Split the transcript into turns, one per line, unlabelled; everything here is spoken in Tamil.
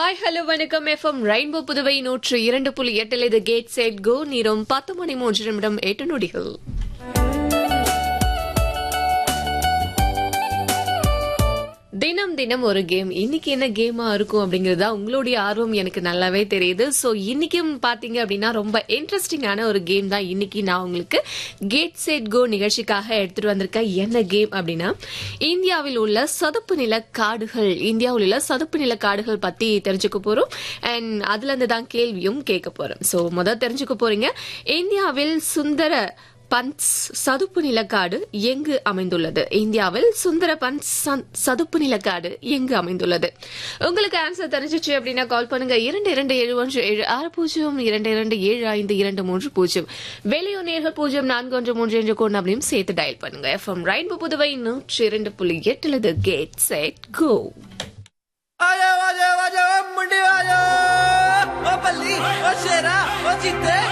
ஹாய் ஹலோ வணக்கம் எஃப்எம் ரெயின்போ புதுவை நூற்று இரண்டு புள்ளி எட்டில் இது கேட் செட் கோ நேரம் பத்து மணி மூன்று நிமிடம் எட்டு நொடிகள் தினம் தினம் ஒரு கேம் இன்னைக்கு என்ன கேமா இருக்கும் அப்படிங்கறதா உங்களுடைய ஆர்வம் எனக்கு நல்லாவே தெரியுது சோ இன்னைக்கும் பாத்தீங்க அப்படின்னா ரொம்ப இன்ட்ரெஸ்டிங்கான ஒரு கேம் தான் இன்னைக்கு நான் உங்களுக்கு கேட் செட் கோ நிகழ்ச்சிக்காக எடுத்துட்டு வந்திருக்கேன் என்ன கேம் அப்படின்னா இந்தியாவில் உள்ள சதுப்பு நில காடுகள் இந்தியாவில் உள்ள சதுப்பு நில காடுகள் பத்தி தெரிஞ்சுக்க போறோம் அண்ட் அதுல இருந்து தான் கேள்வியும் கேட்க போறோம் சோ முதல் தெரிஞ்சுக்க போறீங்க இந்தியாவில் சுந்தர பன்ஸ் சதுப்பு நிலக்காடு எங்கு அமைந்துள்ளது இந்தியாவில் சுந்தர பன்ஸ் சந்- சதுப்பு நிலக்காடு எங்கு அமைந்துள்ளது உங்களுக்கு ஆன்சர் தெரிஞ்சிச்சு அப்படின்னா கால் பண்ணுங்க இரண்டு இரண்டு ஏழு ஒன்று ஏழு ஆறு பூஜ்ஜியம் இரண்டு இரண்டு ஏழு ஐந்து இரண்டு மூன்று பூஜ்ஜியம் வெளியூர் நேர்கள் பூஜ்ஜியம் நான்கு ஒன்று மூன்று என்ற கோட் அப்படியும் சேர்த்து டயல் பண்ணுங்க எஃப்எம் ரெயின்போ புதுவை நூற்றி இரண்டு புள்ளி எட்டுல இது கேட் செட் கோ
ਆਜਾ ਆਜਾ ਆਜਾ ਮੁੰਡੇ ਆਜਾ ਓ ਬੱਲੀ ਓ ਸ਼ੇਰਾ ਓ ਚੀਤੇ